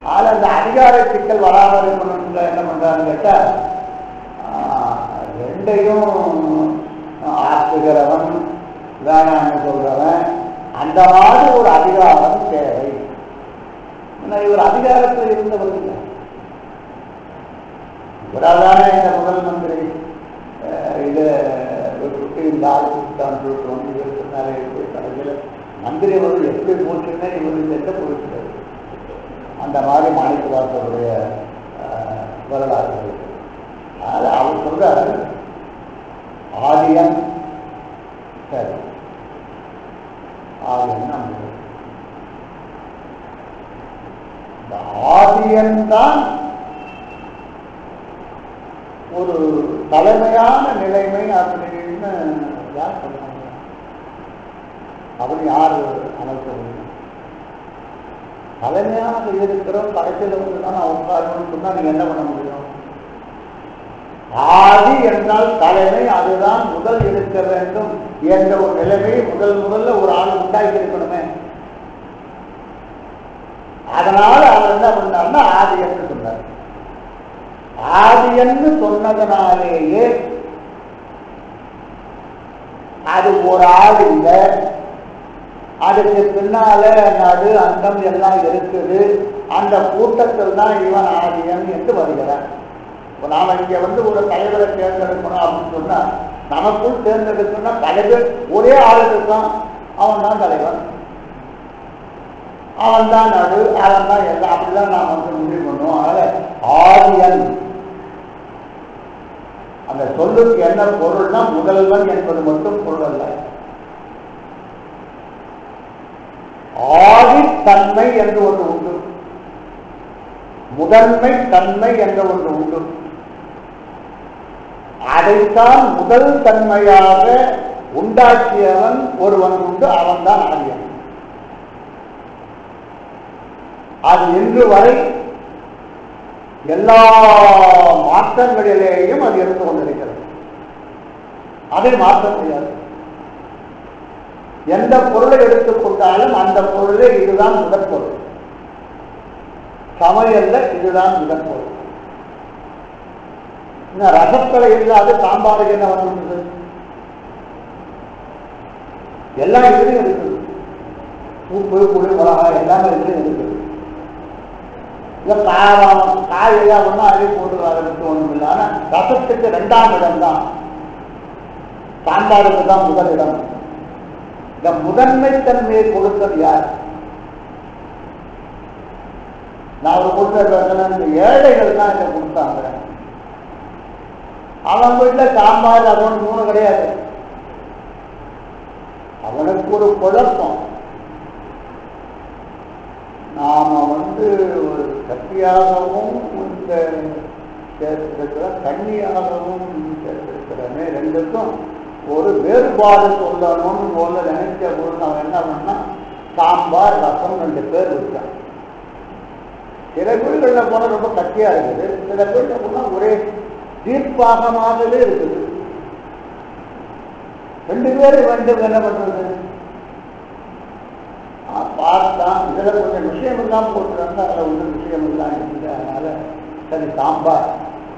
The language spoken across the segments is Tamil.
ஆனால் அந்த அதிகார சிக்கல் வராமல் இருக்கணும்ல என்ன பண்றான்னு கேட்டா ஆஹ், ரெண்டையும் ஆக்குகிறவன் வேணான்னு சொல்றவன் அந்த மாதிரி ஒரு அதிகாரம் தேவை ஏன்னா இவர் அதிகாரத்தில் இருந்தவர் இல்லை இவராதானே இந்த முதல் மந்திரி அஹ், இதை விட்டு இந்த ஆள் கொடுத்தான்னு சொல்லிட்டு வந்து இவர் சொன்னாரே போய் கடைசியில் மந்திரி அவர்கள் எப்படி போச்சுன்னா இவருக்கு எந்த போயிட்டு அந்த மாதிரி மாணிக்க வாசருடைய அஹ், வரலாறு இருக்கு. அது அவர் சொல்றாரு ஆதியன் சரி ஆதியன் நம்ம இந்த ஆதியன் தான் ஒரு தலைமையான நிலைமை அப்படின்னு யார் சொல்றாங்க அவர் யார் அமைக்க முடியும் தலைமையாக இருக்கிறோம் கடைசியில் வந்து தான் உட்காரணும்னு சொன்னா நீங்க என்ன பண்ண முடியும் ஆதி என்றால் தலைமை அதுதான் முதல் இருக்க வேண்டும் என்ற ஒரு நிலைமையை முதல் முதல்ல ஒரு ஆள் உண்டாக்கி இருக்கணுமே அதனால அவர் என்ன பண்ணார்னா ஆதி என்று சொன்னார் ஆதி என்று சொன்னதனாலேயே அது ஒரு ஆள் இல்லை அதுக்கு பின்னால நடு அண்டம் எல்லாம் இருக்குது அந்த கூட்டத்தில் தான் இவன் ஆதியன் என்று வருகிறான் இப்போ நாம இங்க வந்து ஒரு தலைவரை தேர்ந்தெடுக்கணும் அப்படின்னு சொன்னா நமக்குள் தேர்ந்தெடுக்கணும்னா தலைவர் ஒரே ஆள் இருக்கான் அவன் தான் தலைவன் அவன் தான் நடு அவன் தான் எல்லாம் அப்படிதான் நாம் வந்து முடிவு பண்ணுவோம் அதனால ஆதியன் அந்த சொல்லுக்கு என்ன பொருள்னா முதல்வன் என்பது மட்டும் பொருள் அல்ல ஆதித்தன்மை என்று ஒன்று உண்டு முதன்மை தன்மை என்ற ஒன்று உண்டு அதைத்தான் முதல் தன்மையாக உண்டாக்கியவன் ஒருவன் உண்டு அவன்தான் ஆரியன் அது இன்று வரை எல்லா மாற்றங்களிலேயும் அது இருந்து கொண்டிருக்கிறது அதை மாற்ற முடியாது எந்த பொருளை எடுத்துக்கொண்டாலும் அந்த பொருளே இதுதான் முதற் பொருள் சமையல்ல இதுதான் முதற் பொருள் இன்னும் ரசத்தலை இல்லாத சாம்பாருக்கு என்ன வந்துருந்தது எல்லாம் இதுலயும் இருக்குது உப்பு புளி மிளகாய் எல்லாமே இதுலயும் இருக்குது இல்ல காரம் காயெல்லாம் ஒன்றும் அதையும் போட்டு அதற்கு ஒன்றும் இல்லை ஆனா ரசத்துக்கு ரெண்டாம் இடம் தான் சாம்பாருக்கு தான் முதல் இடம் இந்த முதன்மைத்தன்மையை கொடுத்தது யார் நான் ஒரு கொடுத்த இந்த ஏழைகள் தான் இதை கொடுத்தாங்க அவன் வீட்டுல சாம்பார் அதோட மூணு கிடையாது அவனுக்கு ஒரு குழப்பம் நாம வந்து ஒரு கத்தியாகவும் இந்த சேர்த்திருக்கிறோம் கண்ணியாகவும் சேர்த்திருக்கிறோமே ரெண்டுக்கும் ஒரு வேறுபாடு சொல்லணும்னு போல நினைச்ச போது அவன் என்ன பண்ணா சாம்பார் ரசம் ரெண்டு பேர் வச்சான் சில வீடுகளில் போனால் ரொம்ப கட்டியா இருக்குது சில வீட்டில் போனால் ஒரே தீர்ப்பாகமாகவே இருக்குது ரெண்டு பேரும் வேண்டும் என்ன பண்றது பார்த்தான் இதுல கொஞ்சம் விஷயம் இல்லாம போட்டுறாங்க அதுல ஒன்றும் விஷயம் இல்லாம இருக்குது அதனால சரி சாம்பார்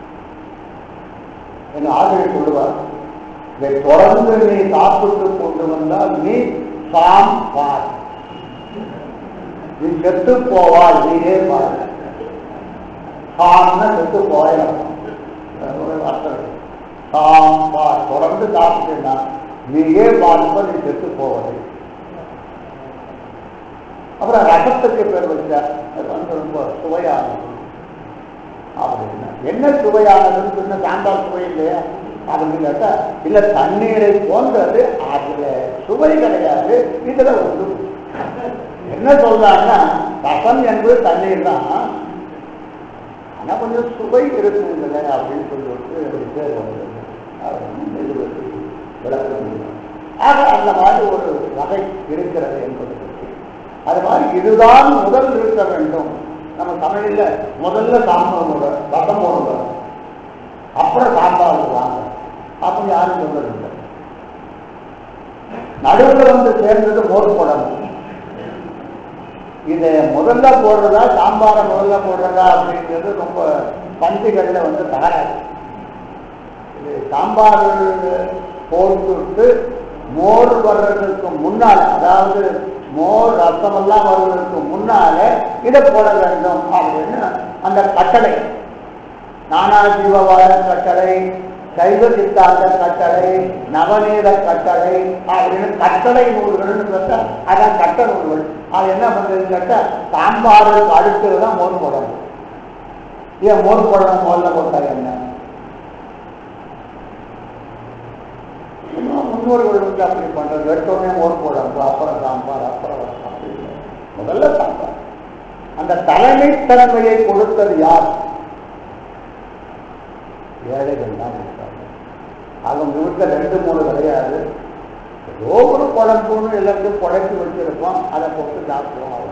என் ஆசிரியர் சொல்லுவார் இதை தொடர்ந்து நீ சாப்பிட்டு கொண்டு வந்தால் நீ சாம்பார் நீ செத்து போவாய் நீயே பாரு சாம்னா செத்து போயிடும் ஒரு அர்த்தம் இருக்கு. சாம்பார் தொடர்ந்து சாப்பிட்டேன்னா நீயே பார்ப்ப நீ செத்து போவதை அப்புறம் ரசத்துக்கு பேர் வச்சார் அது வந்து ரொம்ப சுவையானது அப்படின்னா என்ன சுவையானதுன்னு சொன்ன சாம்பார் சுவை இல்லையா அப்படின்னு கேட்டா இல்ல தண்ணீரை போன்றது அதுல சுவை கிடையாது இதுல ஒன்று என்ன சொல்றாங்கன்னா ரசம் என்பது தண்ணீர் தான் ஆனா கொஞ்சம் சுவை இருக்குங்களே அப்படின்னு சொல்லிட்டு ஒரு பேர் வந்தது அப்படின்னு இது வந்து விளக்க முடியும் ஆக அந்த மாதிரி ஒரு வகை இருக்கிறது என்பது அது மாதிரி இதுதான் முதல் இருக்க வேண்டும் நம்ம தமிழில் முதல்ல சாம்பார் ரசம் போடுங்க அப்புறம் சாம்பார் வாங்க அப்படி யாரும் சொல்றதில்லை நடுவில் வந்து சேர்ந்தது மோர் குழம்பு இதை முதல்ல போடுறதா சாம்பாரை முதல்ல போடுறதா அப்படிங்கிறது ரொம்ப பந்திகளில் வந்து தகராறு இது சாம்பார் போட்டுட்டு மோர் வர்றதுக்கு முன்னால் அதாவது மோர் ரசமெல்லாம் வருவதற்கு முன்னால இதை போட வேண்டும் அப்படின்னு அந்த கட்டளை நானா ஜீவவாத கட்டளை சைவ சித்தாந்த கட்டளை நவநீத கட்டளை அப்படின்னு கட்டளை நூல்கள்னு கேட்டா அதான் கட்ட நூல்கள் அது என்ன பண்றதுன்னு கேட்டா சாம்பாருக்கு அடுத்தது தான் மோர் போடணும் ஏன் மோர் போடணும் முதல்ல போட்டா என்ன இன்னும் முன்னோர்கள் வந்து அப்படி பண்றது எடுத்தோடனே மோர் போடணும் அப்புறம் சாம்பார் அப்புறம் ரசம் அப்படி இல்லை. முதல்ல சாம்பார் அந்த தலைமைத்தன்மையை கொடுத்தது யார் ஏழைகள் தான் கொடுத்தாங்க அவங்க வீட்டில் ரெண்டு மூணு கிடையாது ஏதோ ஒரு குழம்புன்னு எல்லாத்தையும் குழம்பு வச்சிருப்போம் அதை போட்டு சாப்பிடுவோம் அவ்வளோ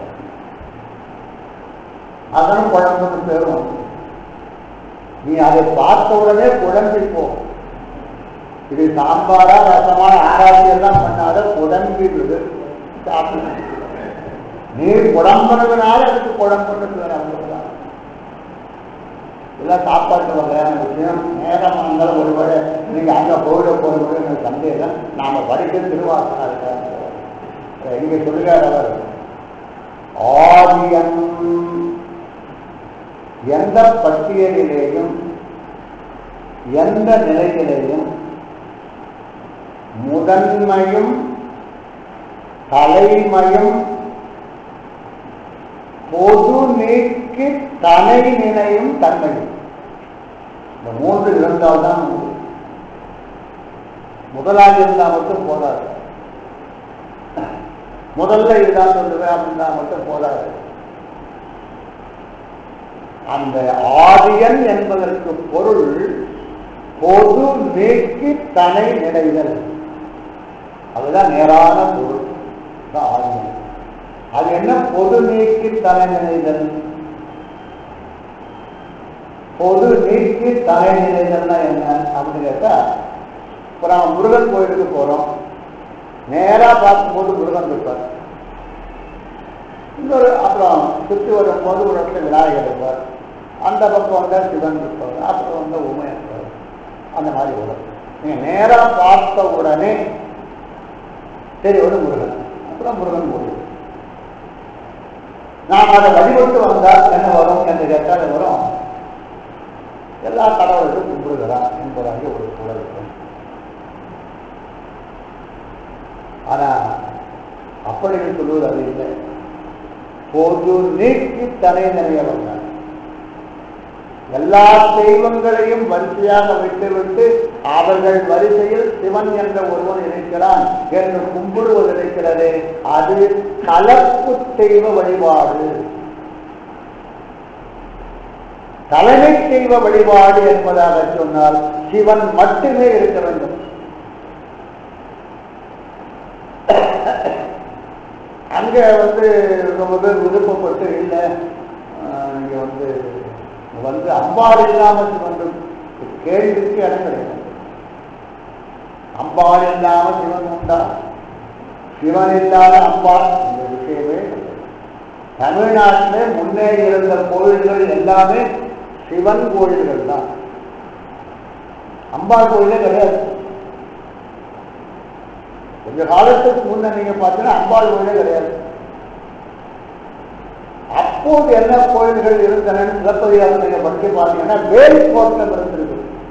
அதான் குழம்புன்னு பேரும் நீ அதை பார்த்த உடனே குழம்பி போ இது சாம்பாரா ரசமா ஆராய்ச்சி எல்லாம் பண்ணாத குழம்பிடுது சாப்பிடு நீ குழம்புறதுனால அதுக்கு குழம்புன்னு பேர் அவ்வளவுதான் எல்லாம் சாப்பாட்டு வகையான விஷயம் நேரம் இருந்தாலும் ஒருவேளை நீங்க அங்க போயிட போறது எனக்கு சந்தேகம் நாம படிக்க திருவாசனா இங்க சொல்லுகிறார் அவர் ஆதியம் எந்த பட்டியலிலேயும் எந்த நிலையிலேயும் முதன்மையும் தலைமையும் பொது நீக்கி தனை நினையும் தன்மையும் இந்த மூன்று இருந்தால்தான் உண்டு. முதலாக இருந்தால் மட்டும் போதாது முதல்ல இதுதான் சொல்லுவேன் அப்படின்னா மட்டும் போதாது அந்த ஆதியன் என்பதற்கு பொருள் பொது நீக்கி தனை நினைதல் அதுதான் நேரான பொருள் தான் ஆதியன் அது என்ன பொது நீக்கி தலை நினைதல் பொது நீக்கி தலை நினைதல்னா என்ன அப்படின்னு கேட்டா இப்போ நம்ம முருகன் கோயிலுக்கு போறோம் நேரா பார்க்கும்போது முருகன் இருப்பார் இன்னொரு அப்புறம் சுற்றி வரும்போது ஒரு இடத்துல விநாயகர் இருப்பார் அந்த பக்கம் வந்தால் சிவன் இருப்பார் அப்புறம் வந்து உமை இருப்பார் அந்த மாதிரி வரும் நீங்க நேரா பார்த்த உடனே சரி ஒரு முருகன் அப்புறம் முருகன் கோயில் நாம் அதை வழிபட்டு வந்தால் என்ன வரும் என்று கேட்டால் வரும் எல்லா கடவுளுக்கும் கும்பிடுகிறான் என்பதாக ஒரு சூழல் இருக்கும் ஆனா அப்படி சொல்லுவது அது இல்லை பொது நீக்கி தனை நிறைய வந்தார் எல்லா தெய்வங்களையும் வரிசையாக விட்டுவிட்டு அவர்கள் வரிசையில் சிவன் என்ற ஒருவன் இருக்கிறான் என்று கும்பிடுவது இருக்கிறது அது கலப்பு தெய்வ வழிபாடு தலைமை தெய்வ வழிபாடு என்பதாக சொன்னால் சிவன் மட்டுமே இருக்க வேண்டும் அங்க வந்து ரொம்ப பேர் விருப்பப்பட்டு இல்லை ஆஹ் இங்க வந்து வந்து அம்பாள் இல்லாம சிவன் இருக்கு. கேள்விக்கு இடம் கிடையாது அம்பாள் இல்லாம சிவன் உண்டா சிவன் இல்லாத அம்பாள் இந்த விஷயமே கிடையாது. தமிழ்நாட்டிலே முன்னே இருந்த கோயில்கள் எல்லாமே சிவன் கோயில்கள் தான் அம்பாள் கோயிலே கிடையாது கொஞ்ச காலத்துக்கு முன்ன நீங்க பார்த்தீங்கன்னா அம்பாள் கோயிலே கிடையாது அப்போது என்ன கோயில்கள் இருந்தன சிலப்பதிகாரம் நீங்க படிச்சு பார்த்தீங்கன்னா வேல் கோட்டம் இருந்திருக்கு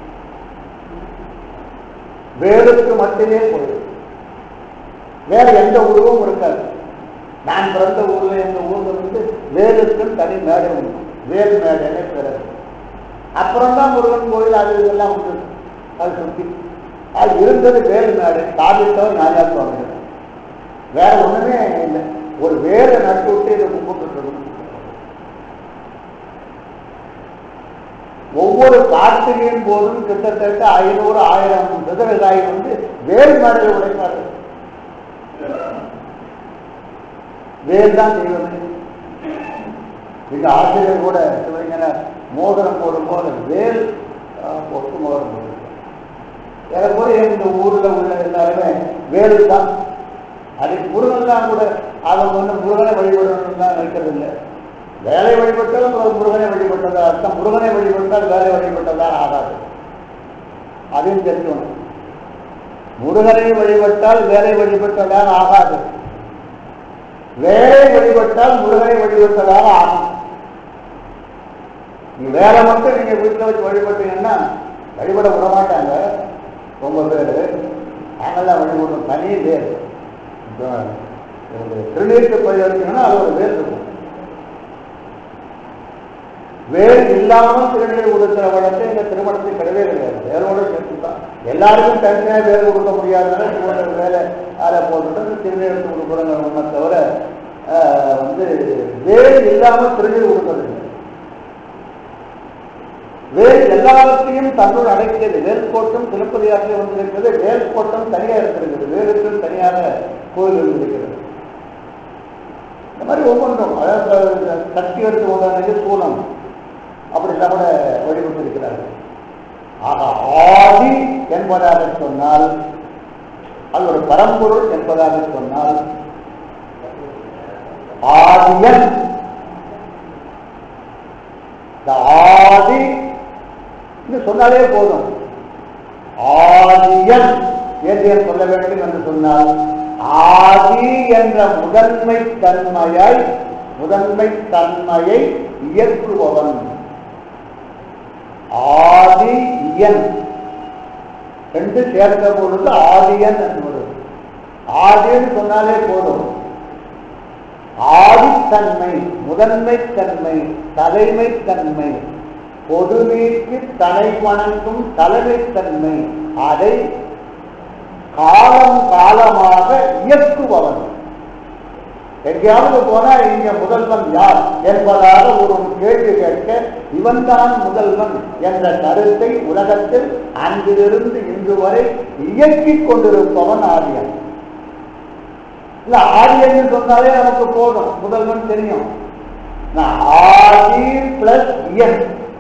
வேலுக்கு மட்டுமே கோயில் வேற எந்த உருவமும் இருக்காது நான் பிறந்த ஊர்ல எங்க ஊர்ல இருந்து வேலுக்குன்னு தனி மேடை உண்டு வேல் மேடைனே பிறகு அப்புறம் தான் முருகன் கோயில் அது இதெல்லாம் உண்டு அது சுத்தி அது இருந்தது வேல் மேடை சாதித்தவர் நாயா சுவாமி வேற ஒண்ணுமே இல்லை ஒரு வேலை நட்டு விட்டு இதை கும்பிட்டு இருக்கணும் ஒவ்வொரு கார்த்திகையின் போதும் கிட்டத்தட்ட ஐநூறு ஆயிரம் விதவிதாய் வந்து வேல் மேடையில் உடைப்பார்கள் வேல் தான் தெய்வமே இந்த ஆசிரியர் கூட சிவலிங்கன மோதிரம் போடும்போது வேல் ஆஹ், போட்டு மோதிரம் போட்டு ஏறக்குறைய இந்த ஊர்ல உள்ள எல்லாருமே வேல் தான் அது முருகன் தான் கூட அவங்க வந்து முருகனை வழிபடணும்னு தான் நினைக்கிறது இல்லை வேலை வழிபட்டாலும் ஒரு முருகனை வழிபட்டதா அர்த்தம் முருகனை வழிபட்டால் வேலை வழிபட்டதா ஆகாது அதையும் தெரிஞ்சுக்கணும் முருகனை வழிபட்டால் வேலை வழிபட்டதால் ஆகாது வேலை வழிபட்டால் முருகனை வழிபட்டதால் ஆகும் நீ வேலை மட்டும் நீங்க வீட்டில் வச்சு வழிபட்டீங்கன்னா வழிபட விட மாட்டாங்க ரொம்ப பேர் நாங்கள்லாம் வழிபடுறோம் தனி வேர் இப்போ ஒரு திருநீருக்கு போய் எடுத்தீங்கன்னா அது ஒரு வேர் இருக்கும் வேறு இல்லாமல் திருநீர் கொடுக்கிற வழக்கு இந்த திருமணத்தில் கிடையவே கிடையாது வேரோட சேர்த்து தான் எல்லாருக்கும் தனியாக வேறு கொடுக்க முடியாதனால திருமணம் வேலை அதை போட்டுட்டு திருநீர் எடுத்து கொடுக்குறோங்க ஒன்றை தவிர ஆஹ், வந்து வேறு இல்லாமல் திருநீர் கொடுக்கறது இல்லை. வேல் எல்லாவற்றையும் தன்னுள் அடக்கியது வேல்கோட்டம் திருப்பதியாற்றில் வந்திருக்கிறது வேல்கோட்டம் தனியாக இருக்கிறது வேலுக்கு தனியாக கோயில் இருந்திருக்கிறது இந்த மாதிரி ஒவ்வொன்றும் அதாவது சக்தி எடுத்து கொண்டாடுறது சூலம் அப்படிலாம் கூட வழிபட்டு இருக்கிறார்கள் ஆக ஆதி என்பதாக சொன்னால் அது ஒரு பரம்பொருள் என்பதாக சொன்னால் ஆதியன் இந்த ஆதி என்று சொன்னாலே போதும் ஆதியன் என்று ஏன் சொல்ல வேண்டும் என்று சொன்னால் ஆதி என்ற முதன்மை தன்மையாய் முதன்மை தன்மையை இயக்குபவன் ஆதி இயன் ரெண்டு சேர்ந்த பொழுது ஆதியன் என்று வரும் ஆதின்னு சொன்னாலே போதும் ஆதித்தன்மை முதன்மைத்தன்மை தலைமைத்தன்மை பொதுநீக்கு தலை வணங்கும் தலைமைத்தன்மை அதை காலம் காலமாக இயக்குபவன் எங்கேயாவது போனா இங்க முதல்வன் யார் என்பதாக ஒரு கேள்வி கேட்க இவன்தான் முதல்வன் என்ற கருத்தை உலகத்தில் அன்றிலிருந்து இன்று வரை இயக்கிக் கொண்டிருப்பவன் ஆரியன் இல்ல ஆரியன் சொன்னாலே நமக்கு போதும் முதல்வன் தெரியும் நான் ஆதி பிளஸ் இயன்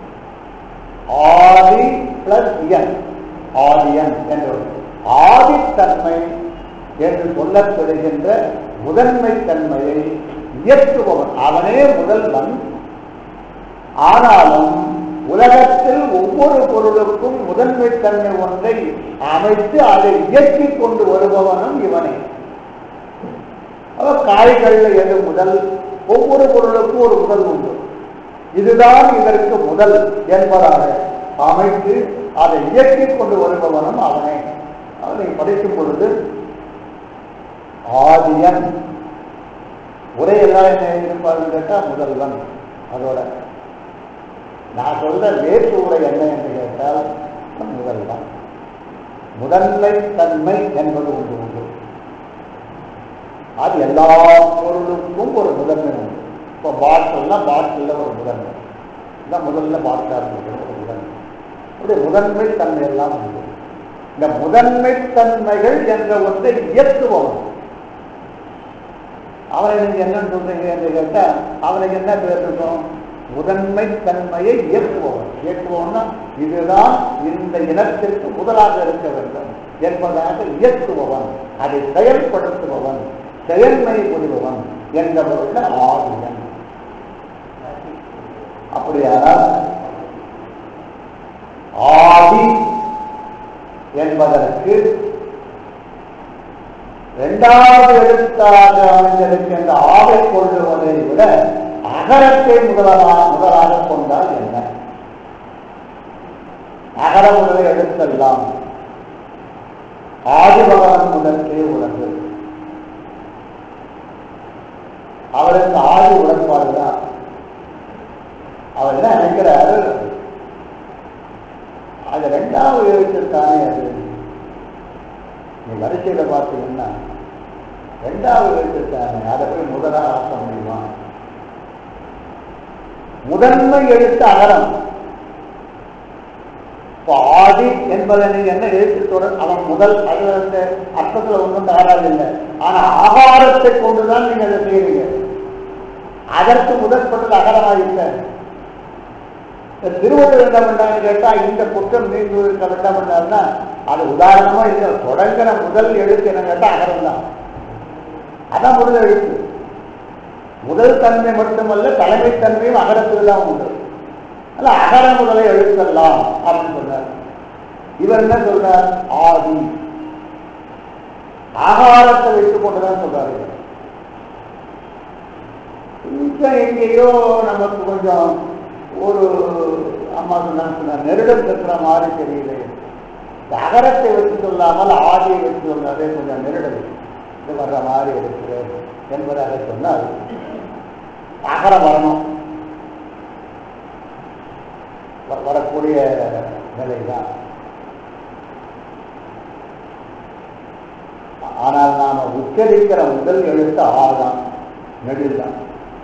ஆதி பிளஸ் இயன் ஆதியன் என்று வரும். ஆதித்தன்மை என்று சொல்லப்படுகின்ற முதன்மை தன்மையை இயக்குபவன் அவனே முதல்வன் ஆனாலும் உலகத்தில் ஒவ்வொரு பொருளுக்கும் முதன்மை தன்மை ஒன்றை அமைத்து அதை இயக்கிக் கொண்டு வருபவனும் இவனே அவ காய்கள்ல எது முதல் ஒவ்வொரு பொருளுக்கும் ஒரு முதல் உண்டு இதுதான் இதற்கு முதல் என்பதாக அமைத்து அதை இயக்கிக் கொண்டு வருபவனும் அவனே அவனை படிக்கும் பொழுது ஆதியன் உரையெல்லாம் என்ன எழுதியிருப்பாருன்னு கேட்டா முதல்வன் அதோட நான் சொல்ற வேற்று உரை என்ன என்று கேட்டால் முதல்வன் முதன்மை தன்மை என்பது ஒன்று உண்டு அது எல்லா பொருளுக்கும் ஒரு முதன்மை உண்டு இப்போ பாட்டில்னா பாட்டிலில் ஒரு முதன்மை இதான் முதல்ல பாட்டிலாக இருக்கிறது ஒரு முதன்மை அப்படி முதன்மை தன்மை எல்லாம் உண்டு இந்த முதன்மை தன்மைகள் என்ற ஒன்றை இயக்குபவன் அவனை நீங்க என்னன்னு சொல்றீங்க என்று கேட்டா அவனுக்கு என்ன பேர் இருக்கும் முதன்மை தன்மையை இயக்குபவன் இயக்குபவன்னா இதுதான் இந்த இனத்திற்கு முதலாக இருக்க வேண்டும் என்பதாக இயக்குபவன் அதை செயல்படுத்துபவன் செயல்மை புரிபவன் என்ற பொருள் ஆதியன் அப்படியானால் ஆதி என்பதற்கு இரண்டாவது எழுத்தாக அமைந்திருக்கின்ற ஆவை கொள்ளுவதை விட அகரத்தை முதலாக முதலாக கொண்டால் என்ன அகர முதலை எழுத்தெல்லாம் ஆதிபகவன் முதற்கே உலகு அவருக்கு ஆதி உடன்பாடுதான் அவர் என்ன நினைக்கிறார் அது ரெண்டாவது எழுத்திற்கானே அது நீ வரிசையில பார்த்தீங்கன்னா ரெண்டாவது எழுத்துத்தானே அதை போய் முதலாக ஆக்க முடியுமா முதன்மை எழுத்து அகரம் இப்போ ஆதி என்பதை நீங்க என்ன எழுத்து தொடர் அவன் முதல் அது அந்த அர்த்தத்துல ஒன்றும் தகராறு இல்லை ஆனா ஆகாரத்தை கொண்டுதான் நீங்க அதை செய்யறீங்க அதற்கு முதற்பட்டது அகரமாக இல்லை திருவள்ளுவர் என்ன பண்ணான்னு கேட்டா இந்த குற்றம் நீங்குவதற்கு என்ன பண்ணாருன்னா அது உதாரணமா இல்லை தொடங்குற முதல் எழுத்து என்ன கேட்டா அகரம் தான் அதான் முதல் எழுத்து முதல் தன்மை மட்டுமல்ல தலைமைத்தன்மையும் அகரத்தில் தான் உண்டு அல்ல அகர முதலை எழுத்தல்லாம் அப்படின்னு சொன்னார் இவர் என்ன சொல்றார் ஆதி ஆகாரத்தை வைத்துக் கொண்டுதான் சொல்றாரு இவர். கொஞ்சம் எங்கேயோ நமக்கு கொஞ்சம் ஒரு அம்மா சொன்னாங்க சொன்னார் நெருடம் இருக்கிற மாதிரி தெரியல இந்த அகரத்தை வச்சு சொல்லாமல் ஆதியை வச்சு சொன்னாலே கொஞ்சம் நெருடல் இது வர்ற மாதிரி இருக்கிறது என்பதாக சொன்னால் அகரம் வரணும் வ- வரக்கூடிய நிலைதான் ஆனால் நாம உச்சரிக்கிற முதல் எழுத்து ஆதான் நெடில் தான்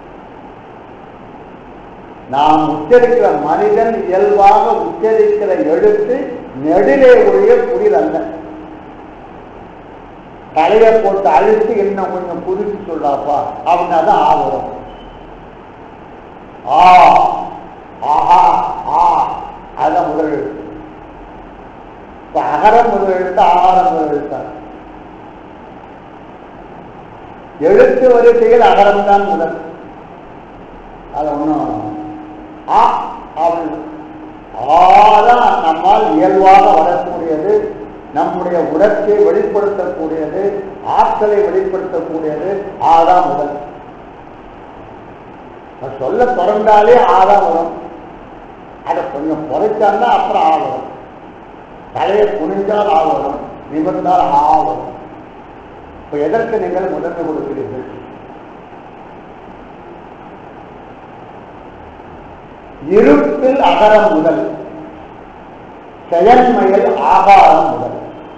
நாம் உச்சரிக்கிற மனிதன் இயல்பாக உச்சரிக்கிற எழுத்து நெடிலே ஒழிய புரியல் அல்ல தலையை போட்டு அழுத்தி இன்னும் கொஞ்சம் புரிச்சு சொல்லாப்பா அப்படின்னா தான் ஆ வரும் ஆ ஆஹா ஆ அதுதான் முதல் எழுத்து இப்ப அகரம் முதல் எழுத்து ஆகாரம் முதல் எழுத்தான் எழுத்து வரிசையில் அகரம் தான் முதல் அது ஒன்றும் ஆ அப்படின்னு ஆதான் நம்மால் இயல்பாக வரக்கூடியது நம்முடைய உணர்ச்சியை வெளிப்படுத்தக்கூடியது ஆற்றலை வெளிப்படுத்தக்கூடியது ஆதான் முதல் அது சொல்ல திறந்தாலே ஆதான் வரும் அதை கொஞ்சம் குறைச்சான்னா அப்புறம் ஆ வரும் தலையை குனிஞ்சால் ஆ வரும் நிமிர்ந்தால் ஆ வரும் இப்ப எதற்கு நீங்கள் முதன்மை கொடுக்கிறீர்கள் இருப்பில் அகரம் முதல் செயன்மையில் ஆகாரம் முதல்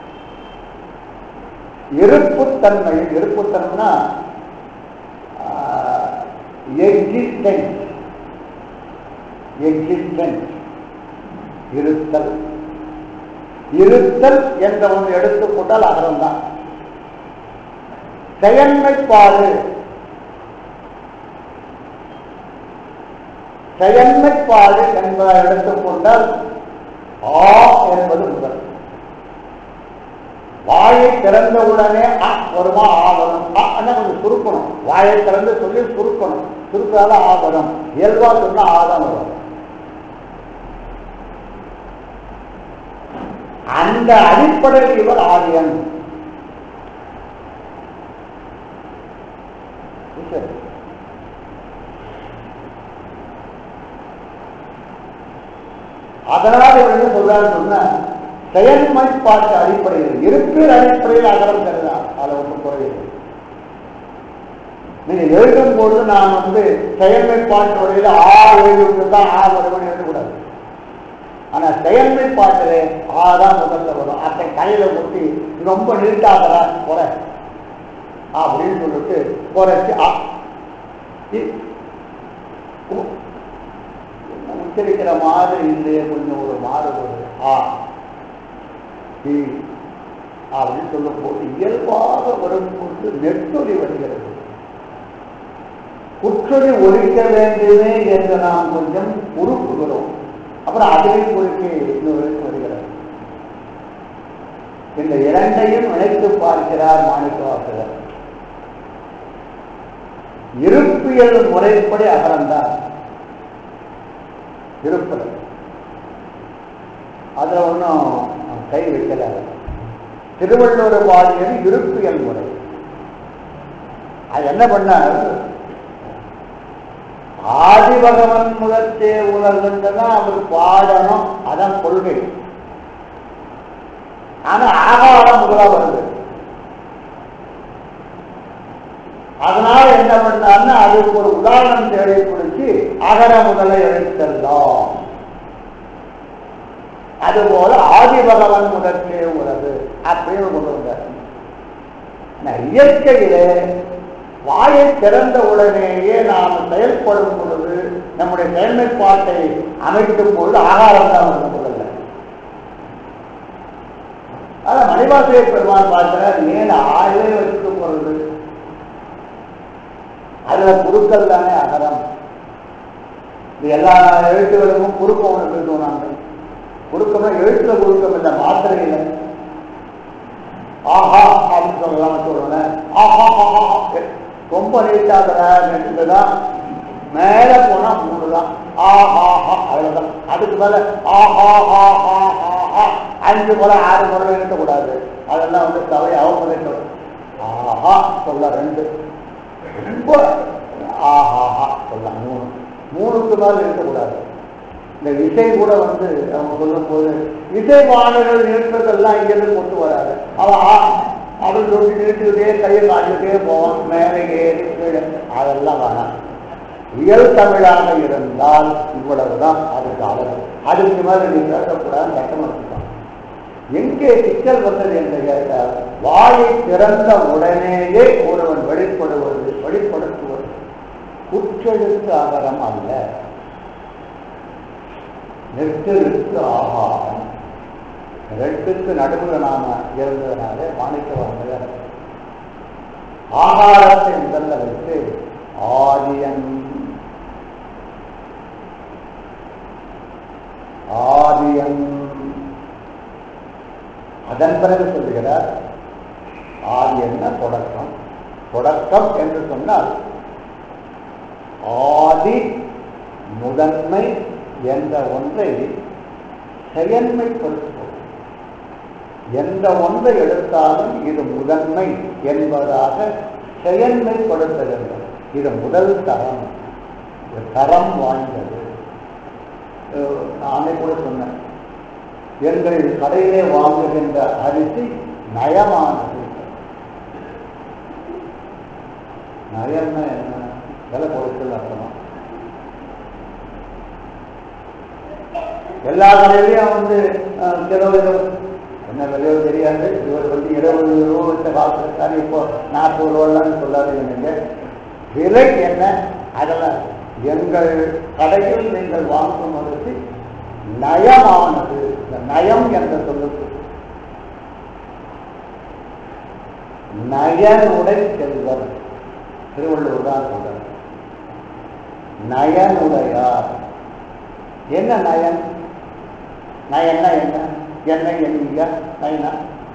இருப்புத்தன்மையில் இருப்புத்தன்மைனா எக்ஸிஸ்டன்ஸ் எக்ஸிஸ்டன்ஸ் இருத்தல் இருத்தல் என்ற ஒன்று எடுத்துக்கொண்டால் அகரம் தான் செயன்மைப்பாடு செயன்மைப்பாடு என்பதை எடுத்துக்கொண்டால் ஆ என்பது முதல் வாயை திறந்தவுடனே அ வருமா ஆ வரும் அ அண்ணா கொஞ்சம் சுருக்கணும் வாயை திறந்து சொல்லி சுருக்கணும் சுருக்காத ஆ வரும் இயல்பா சொன்னா ஆதான் வரும் அந்த அடிப்படையில் இவர் ஆரியன் சரி. அதனால் இவர் என்ன சொல்றாரு சொன்னா செயல்மைப்பாட்டு அடிப்படையில் இருக்கிற அடிப்படையில் அகரம் தருதான் அதில் ஒன்றும் குறையில்லை நீங்க எழுதும் பொழுது நான் வந்து செயல்மைப்பாட்டு வழியில் ஆ எழுதிட்டு தான் ஆ வருவன் எழுதக்கூடாது ஆனா செயல்மைப்பாட்டிலே ஆ தான் முதல்ல வரும் அத்தை கையில ஒட்டி ரொம்ப நீட்டாகிறா குறை அப்படின்னு சொல்லிட்டு குறைச்சு ஆ இ- உ- உச்சரிக்கிற மாதிரி இல்லையே கொஞ்சம் ஒரு மாறுபடுது ஆ டி அப்படின்னு சொல்லும் போது இயல்பாக வரும்போது நெட்டொலி வருகிறது குற்றொலி ஒழிக்க வேண்டுமே என்று நாம் கொஞ்சம் உருப்புகிறோம் அப்புறம் அதிலையும் ஒழிக்க இன்னொரு எழுத்து வருகிறது இந்த இரண்டையும் இணைத்து பார்க்கிறார் மாணிக்கவாசகர் இருப்பியல் முறைப்படி அகரந்தான் இருப்பது அதுல ஒன்றும் கை வைக்கல திருவள்ளுவர் பாடியது இருப்பியல் முறை அது என்ன பண்ணார் ஆதிபகவன் முதத்தே உலகன்றதான் அவர் பாடணும் அதான் கொள்கை ஆனா ஆகாரம் முதலா வருது அதனால என்ன பண்ணார்னா அதுக்கு ஒரு உதாரணம் தேவை பிடிச்சி அகர முதலை எழுத்தெல்லாம் அதுபோல ஆதி பகவன் முதற்கே உலகு அப்படின்னு கொண்டு வந்தார் ஆனா இயற்கையிலே வாயை திறந்த உடனேயே நாம் செயல்படும் பொழுது நம்முடைய செயல்மைப்பாட்டை அமைக்கும் பொழுது ஆகாரம் தான் வந்து முதல்ல ஆனா மணிவாசைய பெருமான் பார்க்கிறார் ஏன் ஆயிலே வச்சுட்டு போறது அதுல குறுக்கல் தானே அகரம் இது எல்லா எழுத்துகளுக்கும் குறுக்கம் ஒன்று சொல்லுவோம் நாங்கள் குறுக்கம்னா எழுத்துல குறுக்கம் இல்லை மாத்திரையில் ஆஹா அப்படின்னு சொல்லலாம் சொல்லணும் ஆஹா ஆஹா ரொம்ப நீட்டாகிறா தான் மேல போனா மூணு தான் ஆஹா அவ்வளவுதான் அதுக்கு மேல ஆஹா ஆஹா ஆஹா அஞ்சு முறை ஆறு முறை இருக்கக்கூடாது அதெல்லாம் வந்து தவை அவமுறை ஆஹா சொல்ல ரெண்டு ரொம்ப ஆஹா சொல்ல மூணு மூணுக்கு மேல இருக்கக்கூடாது இந்த இசை கூட வந்து அவங்க சொல்லும் போது இசை மாணவர்கள் நிறுத்ததெல்லாம் இங்கிருந்து கொண்டு வராது அவன் ஆ அவள் சொல்லி நிறுத்திக்கிட்டே கையை காட்டிக்கிட்டே போவான் மேலே ஏறி கீழே அதெல்லாம் வேணாம் இயல் தமிழாக இருந்தால் இவ்வளவுதான் அதுக்கு அளவு அதுக்கு மேல நீ பேசக்கூடாது சட்டமளிப்பான் எங்கே சிக்கல் வந்தது என்று கேட்டால் வாயை திறந்த உடனேயே ஒருவன் வெளிப்படுவது வெளிப்படுத்துவது குற்றெழுத்து ஆகரம் அல்ல நெற்றெழுத்து ஆகாரம் ரெண்டுக்கு நடுவில் நாம இருந்ததுனாலே மாணிக்க வந்தவர் ஆகாரத்தை முதல்ல வைத்து ஆதியன் ஆதியன் அதன் பிறகு சொல்லுகிறார் ஆதி என்ன தொடக்கம் தொடக்கம் என்று சொன்னால் ஆதி முதன்மை என்ற ஒன்றை செயன்மைப்படுத்துவோம் எந்த ஒன்றை எடுத்தாலும் இது முதன்மை என்பதாக செயன்மைப்படுத்த வேண்டும் இது முதல் தரம் இது தரம் வாய்ந்தது அஹ் நானே கூட சொன்னேன் எங்கள் கடையிலே வாங்குகின்ற அரிசி நயமானது நயம்னா என்ன விலை கொடுக்கல அர்த்தமா எல்லா கடையிலையும் வந்து அஹ், கிலோ இருபது என்ன விலையோ தெரியாது இவர் வந்து இருபது ரூபா வச்ச காசு இப்போ நாற்பது ரூபான்னு சொல்லாதீங்க நீங்க விலை என்ன அதெல்லாம் எங்கள் கடையில் நீங்கள் வாங்கும் அரிசி நயமானது இந்த நயம் என்ற சொல்லுக்கு நயனுடை செல்வர் திருவள்ளுவர் தான் சொல்றார் நயனுடையார் என்ன நயன் நயன்னா என்ன என்ன எண்ணியா நயனா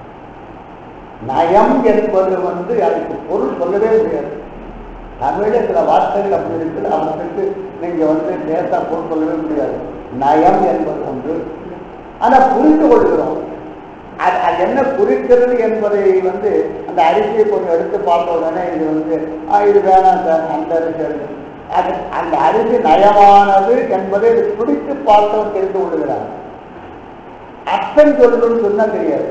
நயம் என்பது வந்து அதுக்கு பொருள் சொல்லவே முடியாது தமிழில் சில வார்த்தைகள் அப்படி இருக்குது அவங்களுக்கு நீங்க வந்து லேசா பொருள் சொல்லவே முடியாது நயம் என்பது ஒன்று ஆனா புரிந்து கொள்கிறோம் அது அது என்ன குறிக்கிறது என்பதை வந்து அந்த அரிசியை கொஞ்சம் எடுத்து பார்த்த உடனே இது வந்து ஆ, இது வேணாம் சார் அந்த அரிசி எடுத்து அது அந்த அரிசி நயமானது என்பதை இது பிடித்து பார்த்தவன் தெரிந்து கொள்கிறார் அர்த்தம் சொல்லணும்னு சொன்னா தெரியாது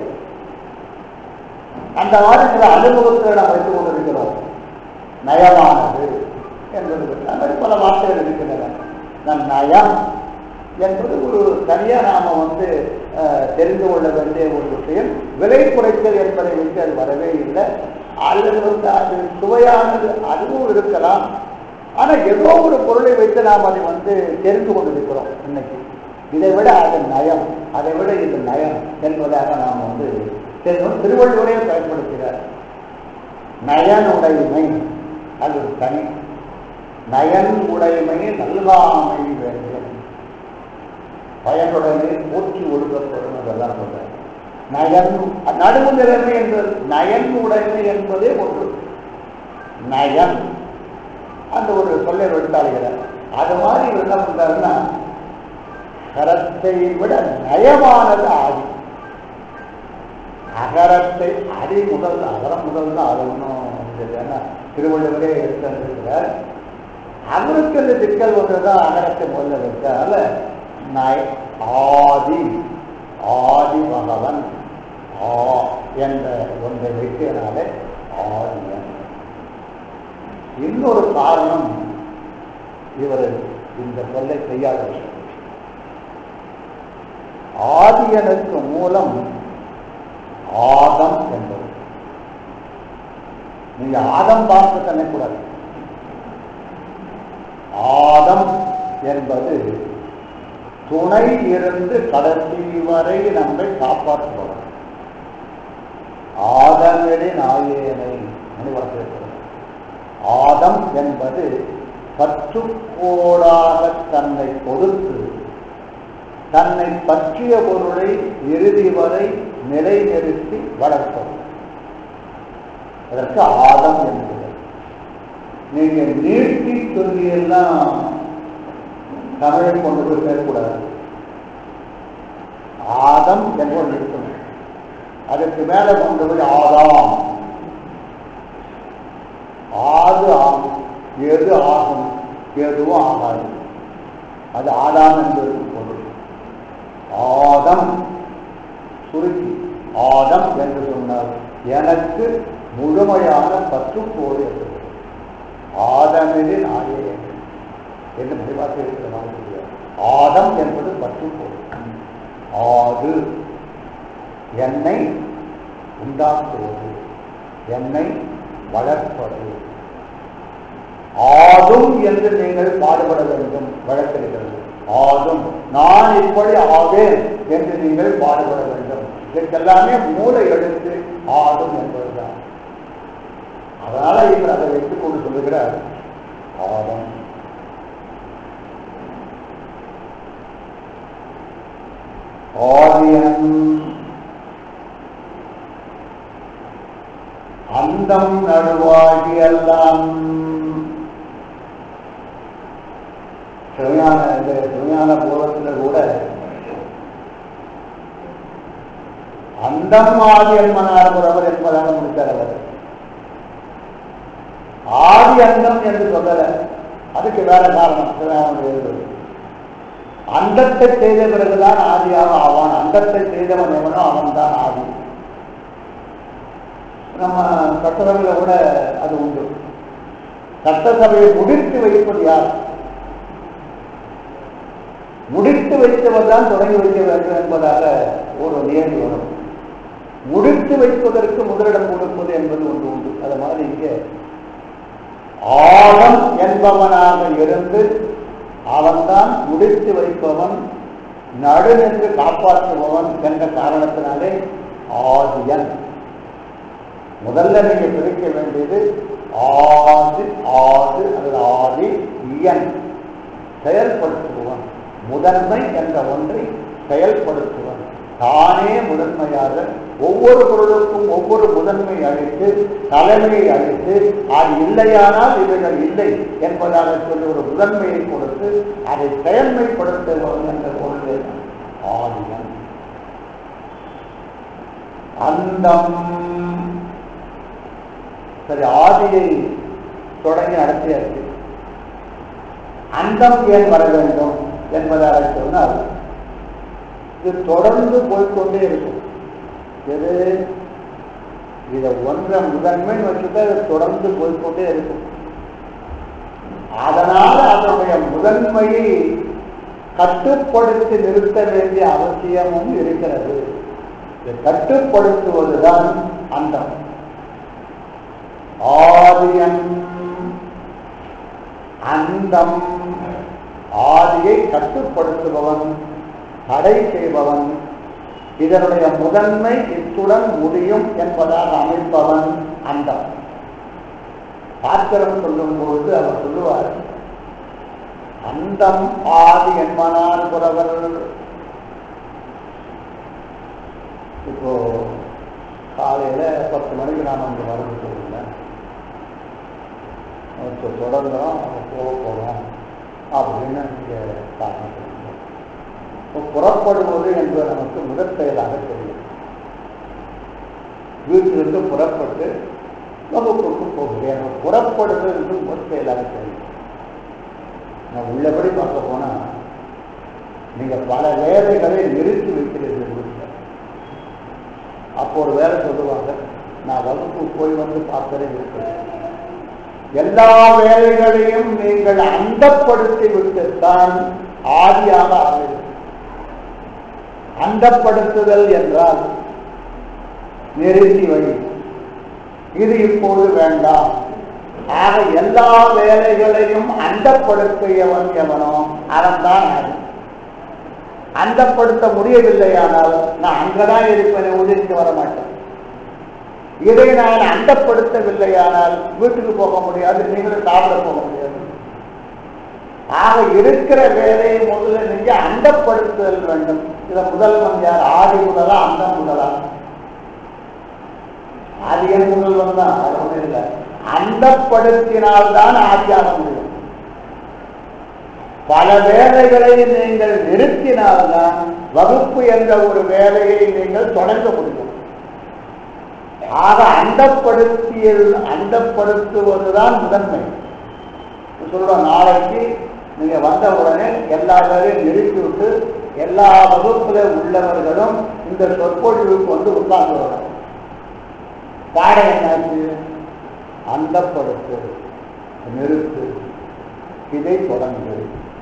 அந்த மாதிரி சில அனுபவத்தை நாம் வைத்துக் கொண்டிருக்கிறோம் நயமானது என்பது அந்த மாதிரி பல வார்த்தைகள் இருக்கின்றன நம் நயம் என்பது ஒரு தனியா நாம வந்து அஹ், தெரிந்து கொள்ள வேண்டிய ஒரு விஷயம் விலை குறைத்தல் என்பதை வைத்து அது வரவே இல்லை அல்லது வந்து அது சுவையானது அதுவும் இருக்கலாம் ஆனா ஏதோ ஒரு பொருளை வைத்து நாம் அதை வந்து தெரிந்து கொண்டிருக்கிறோம் இன்னைக்கு இதை விட அது நயம் அதை விட இது நயம் என்பதாக நாம் வந்து தெரியும் திருவள்ளுவரே பயன்படுத்துகிறார் நயனுடைமை அது ஒரு தனி நயன் உடைமை நல்காமை வேண்டும் பயனுடைமை போற்றி ஒழுக்கப்படும் அதெல்லாம் சொல்றார் நயன் நடுவு நிலைமை என்பது நயன் உடைமை என்பதே ஒன்று நயன் அந்த ஒரு சொல்லை எடுத்தாளுகிறார் அது மாதிரி இவர் என்ன பண்றாருன்னா கரத்தை விட நயமானது ஆதி அகரத்தை அடி முதல் அகரம் முதல் தான் அது ஒன்றும் ஏன்னா திருவள்ளுவரே எடுத்திருக்கிறார் அவருக்கு அந்த சிக்கல் ஒன்றுதான் அகரத்தை முதல்ல வைக்கிறதால நய ஆதி ஆதி பகவன் ஆ என்ற ஒன்றை வைக்கிறதுனால ஆதியன் இன்னொரு காரணம் இவர் இந்த சொல்லை செய்யாத விஷயம் ஆதியனுக்கு மூலம் ஆதம் என்பது நீங்க ஆதம் பார்த்து தண்ணக்கூடாது ஆதம் என்பது துணை இருந்து கடைசி வரை நம்மை காப்பாற்றுபவர் ஆதமிழி நாயேனை நினைவரத்திருக்கிறது ஆதம் என்பது பற்றுக்கோடாக தன்னை கொடுத்து தன்னை பற்றிய பொருளை இறுதி வரை நிலைநிறுத்தி வளர்ப்பது அதற்கு ஆதம் என்பது நீங்க நீட்டி சொல்லியெல்லாம் தமிழை கொண்டு போய் பேசக்கூடாது ஆதம் என்று இருக்கணும் அதுக்கு மேல கொண்டு போய் ஆதாம் ஆது ஆகும் எது ஆகும் எதுவும் ஆகாது அது ஆதாம் என்பதற்கு பொருள் ஆதம் சுருக்கி ஆதம் என்று சொன்னால் எனக்கு முழுமையான பற்றுக்கோடு என்று ஆதமிது நாயே என்று மொழிபாட்டு இருக்கிற மாதிரி ஆதம் என்பது பற்றுக்கோடு ஆது என்னை உண்டாக்குவது என்னை வளர்ப்பது ஆதும் என்று நீங்கள் பாடுபட வேண்டும் வழக்கறிஞர்கள் ஆதும் நான் இப்படி ஆவேன் என்று நீங்கள் பாடுபட வேண்டும் இதற்கெல்லாமே மூளை எழுத்து ஆதும் என்பதுதான் அதனால இவர் அதை வைத்துக் கொண்டு சொல்லுகிறார் ஆதம் ஆதியன் அந்தம் நடுவாகி எல்லாம் சிவஞான இந்த சிவஞான பூர்வத்தில் கூட அந்தம் ஆதி அன்மனார் புறவர் என்பதாக முடித்தார் அவர் ஆதி அந்தம் என்று சொல்லல அதுக்கு வேற காரணம் சிவஞானம் எழுதுவது அந்தத்தை செய்த பிறகுதான் ஆதியாக ஆவான் அந்தத்தை செய்தவன் எவனோ அவன் தான் ஆதி நம்ம சட்டசபையில கூட அது உண்டு சட்டசபையை முடித்து வைப்பது யார் முடித்து வைத்தவர் தான் தொடங்கி வைக்க வேண்டும் என்பதாக ஒரு நியதி வரும் முடித்து வைப்பதற்கு முதலிடம் கொடுப்பது என்பது ஒன்று உண்டு அது மாதிரி இங்கே ஆழம் என்பவனாக இருந்து அவன்தான் முடித்து வைப்பவன் நடுநின்று காப்பாற்றுபவன் என்ற காரணத்தினாலே ஆதியன் முதல்ல நீங்க பிரிக்க வேண்டியது ஆது ஆது அல்லது ஆதி இயன் செயல்படுத்துபவன் முதன்மை என்ற ஒன்றை செயல்படுத்துவன் தானே முதன்மையாக ஒவ்வொரு பொருளுக்கும் ஒவ்வொரு முதன்மை அளித்து தலைமையை அளித்து அது இல்லையானால் இவைகள் இல்லை என்பதாக சொல்லி ஒரு முதன்மையை கொடுத்து அதை செயல்மைப்படுத்துபவன் என்ற பொருளே ஆதியன் அந்தம் சரி ஆதியை தொடங்கி நடத்தியாச்சு அந்தம் ஏன் வர வேண்டும் என்பதாக சொன்னால் இது தொடர்ந்து போய்கொண்டே இருக்கும் எது இதை ஒன்றை முதன்மை வச்சுட்டா இது தொடர்ந்து போய்கொண்டே இருக்கும் அதனால அதனுடைய முதன்மையை கட்டுப்படுத்தி நிறுத்த வேண்டிய அவசியமும் இருக்கிறது இதை கட்டுப்படுத்துவதுதான் அந்தம் ஆதியம் அந்தம் ஆதியை கட்டுப்படுத்துபவன் தடை செய்பவன் இதனுடைய முதன்மை இத்துடன் முடியும் என்பதாக அமைப்பவன் அந்தம் சாத்திரம் சொல்லும் பொழுது அவர் சொல்லுவார் அந்தம் ஆதி என்பனார் புறவர் இப்போ காலையில பத்து மணிக்கு நாம் அங்கே வரணும் சொல்லுங்க தொடர்ந்தோம் போக போகிறோம் அப்படின்னு இங்கே காரணம் சொல்லுங்க இப்போ புறப்படுவது என்பது நமக்கு முதற் செயலாக தெரியும் வீட்டிலிருந்து புறப்பட்டு வகுப்புக்கு போகிறேன் புறப்படுவது என்று முதற் செயலாக தெரியும் நான் உள்ளபடி பார்க்க போனா நீங்க பல வேலைகளை நிறுத்தி வைக்கிறீர்கள் வீட்டில் அப்போ ஒரு வேலை சொல்லுவாங்க நான் வகுப்பு போய் வந்து பார்க்கிறேன் இருக்கிறேன் எல்லா வேலைகளையும் நீங்கள் அந்தப்படுத்தி விட்டுத்தான் ஆதியாக ஆகிறது அந்தப்படுத்துதல் என்றால் நிறுத்தி வை இது இப்போது வேண்டாம் ஆக எல்லா வேலைகளையும் அந்தப்படுத்தியவன் எவனோ அவன் தான் ஆதி அந்தப்படுத்த முடியவில்லையானால் நான் அங்கதான் இருப்பேன் உதவிக்கு வர மாட்டேன் இதை நான் அந்தப்படுத்தவில்லையானால் வீட்டுக்கு போக முடியாது நீங்களும் சாப்பிட போக முடியாது ஆக இருக்கிற வேலையை முதல்ல நீங்க அந்தப்படுத்துதல் வேண்டும் இத முதல்வன் யார் ஆதி முதலா அந்த முதலா ஆதியன் முதல்வன் தான் அது ஒன்றும் இல்லை அந்தப்படுத்தினால்தான் ஆதியாக முடியும் பல வேலைகளை நீங்கள் நிறுத்தினால்தான் வகுப்பு என்ற ஒரு வேலையை நீங்கள் தொடங்க முடியும் ஆக அண்டப்படுத்தியல் அண்டப்படுத்துவதுதான் முதன்மை சொல்றோம் நாளைக்கு நீங்க வந்த உடனே எல்லா வேலையும் நிறுத்தி விட்டு எல்லா வகுப்புல உள்ளவர்களும் இந்த சொற்பொழிவுக்கு வந்து உட்கார்ந்து வரணும் பாடம் என்னாச்சு அந்தப்படுத்து நிறுத்து இதை தொடங்கு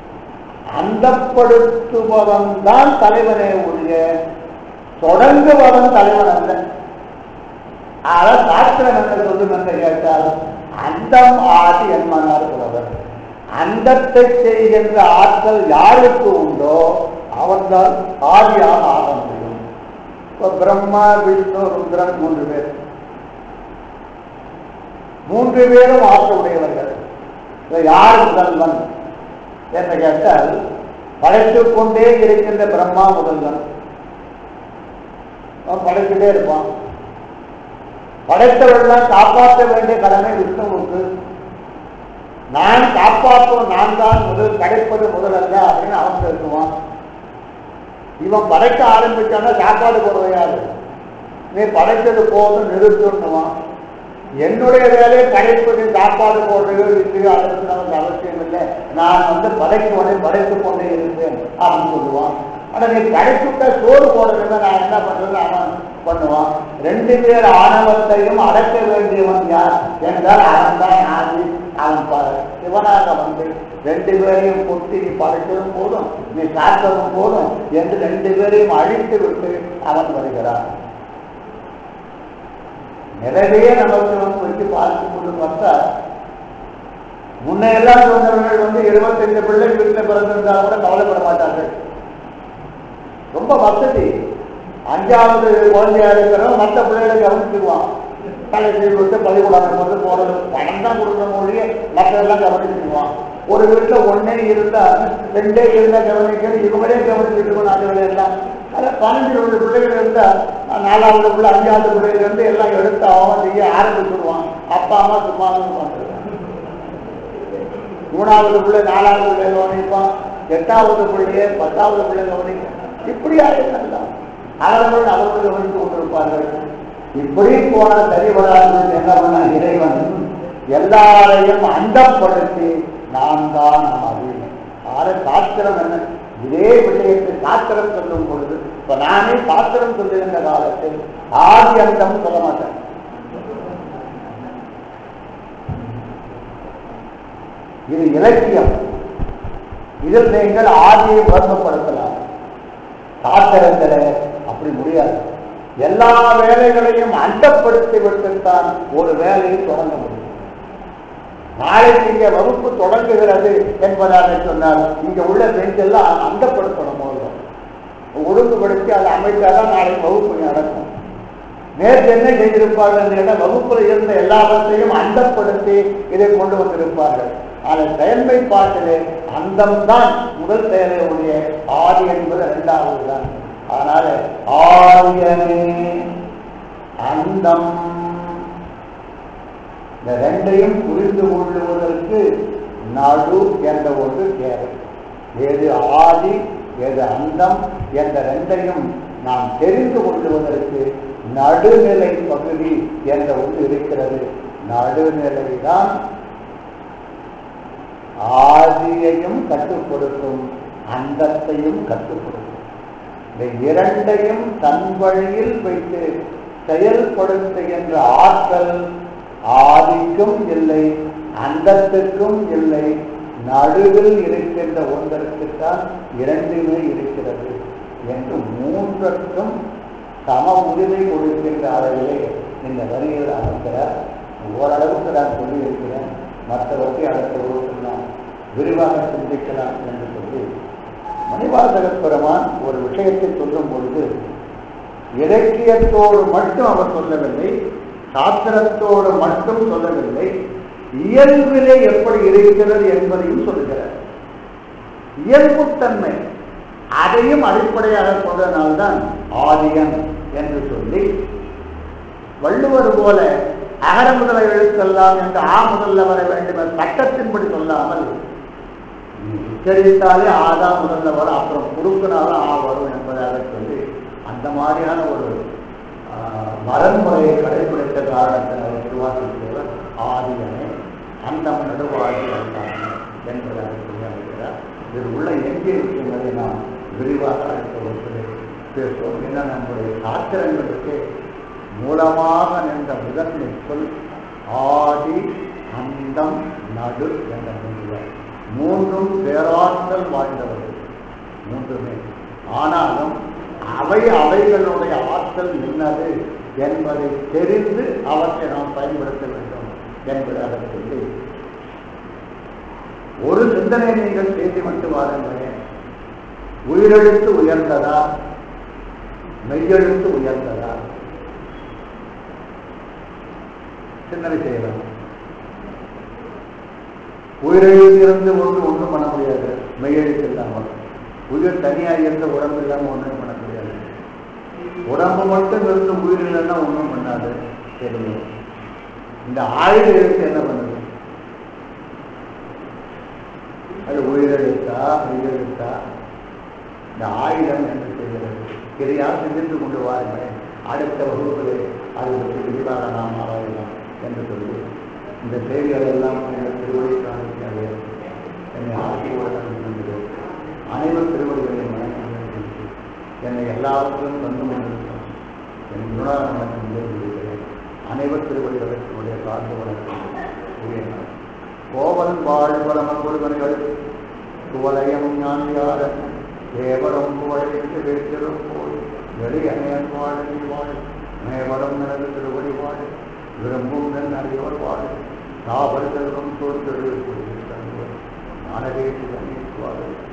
அந்தப்படுத்துபவன் தான் தலைவனே ஒழிய தொடங்குபவன் தலைவன் அல்ல ஆக சாஸ்திரம் என்ன சொல்லும் என்று கேட்டால் அந்தம் ஆதி என்மனார் புலவர் அந்தத்தை செய்கின்ற ஆற்றல் யாருக்கு உண்டோ அவன்தான் ஆதியாக ஆக முடியும் இப்ப பிரம்மா விஷ்ணு ருத்ரன் மூன்று பேர் மூன்று பேரும் ஆற்றல் உடையவர்கள் இப்ப யார் முதல்வன் என்று கேட்டால் படைத்துக் கொண்டே இருக்கின்ற பிரம்மா முதல்வன் அவன் படைத்துட்டே இருப்பான் படைத்தவர்களாம் காப்பாற்ற வேண்டிய கடமை விஷ்ணுவுக்கு நான் காப்பாற்றும் நான் தான் முதல் படைப்பது முதலல்ல அப்படின்னு அவன் பேசுவான் இவன் படைக்க ஆரம்பிச்சானா சாப்பாடு போடுவையாது நீ படைத்தது போதும் நிறுத்தணுவான் என்னுடைய வேலையை படைப்பது சாப்பாடு போடுறதோ இல்லையோ அதற்கு நமக்கு அவசியம் இல்லை நான் வந்து படைக்குவனை படைத்துக் கொண்டே இருப்பேன் அப்படின்னு சொல்லுவான் ஆனா நீ படைச்சுட்ட சோறு போடுறதுல நான் என்ன பண்றது அவன் பண்ணுவான் ரெண்டு பேர் ஆணவத்தையும் அடக்க வேண்டியவன் யார் என்றால் அவன் தான் ஆதி அவன் பாரு சிவனாக வந்து ரெண்டு பேரையும் கொட்டி நீ படைத்ததும் போதும் நீ காத்ததும் போதும் என்று ரெண்டு பேரையும் அழித்து விட்டு அவன் வருகிறான் நிறைய நமக்கு வந்து வச்சு பார்க்கும்போது பார்த்தா முன்ன எல்லாம் சொன்னவர்கள் வந்து இருபத்தைந்து பிள்ளை வீட்டில் பிறந்திருந்தாலும் கூட கவலைப்பட மாட்டார்கள் ரொம்ப வசதி அஞ்சாவது குழந்தையா இருக்கிறவன் மற்ற பிள்ளைகளை கவனிச்சுக்குவான் தலை சீர் விட்டு பள்ளிக்கூடம் வந்து போறது பணம் தான் கொடுக்குற மொழியே மற்றதெல்லாம் கவனிச்சுக்குவான் ஒரு வீட்டில் ஒன்னே இருந்தா ரெண்டே இருந்தா கவனிக்கணும் இவங்களே கவனிச்சுட்டு இருக்கணும் அது எல்லாம் அதில் பதினஞ்சு இருபது பிள்ளைகள் இருந்தா நாலாவது பிள்ளை அஞ்சாவது பிள்ளைகள் இருந்து எல்லாம் எடுத்து அவன் செய்ய ஆரம்பிச்சுடுவான் அப்பா அம்மா சும்மா வந்துருவான் மூணாவது பிள்ளை நாலாவது பிள்ளை கவனிப்பான் எட்டாவது பிள்ளைய பத்தாவது பிள்ளை கவனிக்கும் இப்படி ஆயிருக்கலாம் அவர்கள் அவர்கள் கவனித்துக் கொண்டிருப்பார்கள் இப்படி போன சரி வராது என்ன பண்ண இறைவன் எல்லாரையும் அண்டப்படுத்தி நான் தான் ஆதி ஆறு சாஸ்திரம் என்ன இதே விஷயத்தை சாஸ்திரம் சொல்லும் பொழுது இப்ப நானே சாஸ்திரம் சொல்லுகின்ற காலத்தில் ஆதி அந்தம் சொல்ல மாட்டேன் இது இலக்கியம் இதில் நீங்கள் ஆதியை வர்மப்படுத்தலாம் சாஸ்திரத்தில் அப்படி முடியாது எல்லா வேலைகளையும் அண்டப்படுத்தி விட்டுத்தான் ஒரு வேலையை தொடங்க முடியும் நாளைக்கு இங்க வகுப்பு தொடங்குகிறது என்பதாக சொன்னால் இங்க உள்ள பெஞ்செல்லாம் அண்டப்படுத்தணும் போதும் ஒழுங்குபடுத்தி அதை அமைத்தாதான் நாளைக்கு வகுப்பு நடக்கும் நேற்று என்ன செய்திருப்பார்கள் கேட்டால் வகுப்பில் இருந்த எல்லாவற்றையும் அண்டப்படுத்தி இதை கொண்டு வந்திருப்பார்கள் ஆனால் செயல்மைப்பாட்டிலே அந்தம்தான் முதல் செயலுடைய ஆதி என்பது இரண்டாவது தான் அதனால ஆரியனே அந்தம் இந்த ரெண்டையும் புரிந்து கொள்ளுவதற்கு நடு என்ற ஒன்று தேவை எது ஆதி எது அந்தம் என்ற ரெண்டையும் நாம் தெரிந்து கொள்ளுவதற்கு நடுநிலை பகுதி என்ற ஒன்று இருக்கிறது நடுநிலை தான் ஆதியையும் கட்டுப்படுத்தும் அந்தத்தையும் கட்டுப்படுத்தும் இந்த இரண்டையும் தன் வழியில் வைத்து செயல்படுத்துகின்ற ஆற்றல் ஆதிக்கும் இல்லை அந்தத்துக்கும் இல்லை நடுவில் இருக்கின்ற ஒன்றற்குத்தான் இரண்டுமே இருக்கிறது என்று மூன்றுக்கும் சம உரிமை கொடுக்கின்ற அளவிலே இந்த வரியில் அமைக்கிறார் ஓரளவுக்கு நான் சொல்லியிருக்கிறேன் மற்றவற்றை அடுத்த வகுப்பில் நாம் விரிவாக சிந்திக்கலாம் என்று சொல்லி மணிவாசக பெருமான் ஒரு விஷயத்தை சொல்லும் பொழுது இலக்கியத்தோடு மட்டும் அவர் சொல்லவில்லை சாஸ்திரத்தோடு மட்டும் சொல்லவில்லை இயல்பிலே எப்படி இருக்கிறது என்பதையும் சொல்லுகிறார் இயல்புத்தன்மை அதையும் அடிப்படையாக கொண்டதனால்தான் ஆதியன் என்று சொல்லி வள்ளுவர் போல அகர முதல எழுத்தெல்லாம் என்று ஆ முதல்ல வர வேண்டும் என்ற சட்டத்தின்படி சொல்லாமல் நீ உச்சரித்தாலே ஆதா முதல்ல வரும் அப்புறம் குறுக்கினாலும் ஆ வரும் என்பதாக சொல்லி அந்த மாதிரியான ஒரு ஆஹ், வரன்முறையை கடைபிடித்த காரணத்தினால் திருவாசூர் ஆதியனை அந்தம் நடுவாதி வந்தானே என்பதாக சொல்லி அமைக்கிறார் இதில் உள்ள எஞ்சிய விஷயங்களை நாம் விரிவாக அடுத்த வகுப்பில் பேசுவோம் ஏன்னா நம்முடைய சாத்திரங்களுக்கு மூலமாக நின்ற முதன்மை சொல் ஆதி அந்தம் நடு என்ற மூன்று மூன்றும் பேராற்றல் வாழ்ந்தவர்கள் மூன்றுமே ஆனாலும் அவை அவைகளுடைய ஆற்றல் நின்னது என்பதை தெரிந்து அவற்றை நாம் பயன்படுத்த வேண்டும் என்பதாக சொல்லி ஒரு சிந்தனை நீங்கள் செய்து மட்டும் வாருங்களேன் உயிரெழுத்து உயர்ந்ததா மெய்யெழுத்து உயர்ந்ததா சிந்தனை செய்யலாம் உயிரெழுத்து இருந்து ஒன்று ஒன்றும் பண்ண முடியாது மெய்யெழுத்து இல்லாமல் உயிர் தனியாக இருந்த உடம்பு இல்லாமல் ஒன்றும் பண்ண முடியாது உடம்பு மட்டும் இருந்து உயிர் இல்லைன்னா ஒன்றும் பண்ணாது தெரியும் இந்த ஆயுத எழுத்து என்ன பண்ணுது அது உயிரெழுத்தா மெய்யெழுத்தா இந்த ஆயுதம் என்று செய்கிறது இதையா சிந்தித்து கொண்டு வாருங்கள் அடுத்த வகுப்பிலே அதை பற்றி விரிவாக நாம் ஆராயலாம் என்று சொல்லி இந்த செய்திகள் எல்லாம் எங்கள் திருவடி காணிக்காக என்னை ஆசீர்வாதம் பண்ணுகிறேன் அனைவர் திருவடிகளையும் வணங்குகிறேன் என்னை எல்லாவற்றிலும் தந்து கொண்டிருக்கிறோம் என் குணாரணம் விரும்புகிறேன் அனைவர் திருவடிகளுக்கு உடைய சார்ந்து வளர்க்கிறேன் கோவல் வாழ்வரம கொடுவர்கள் குவலயம் ஞானியார தேவரம் புகழைக்கு வைத்திரும் போய் வெளியணையன் வாழ நீ வாழ் மேவரம் எனது திருவடி வாழ் விரும்பும் நன் அறியோர் வாழ் தாவல் செல்வம் தோற்று ஞானதேசி கணேஸ்வார்கள்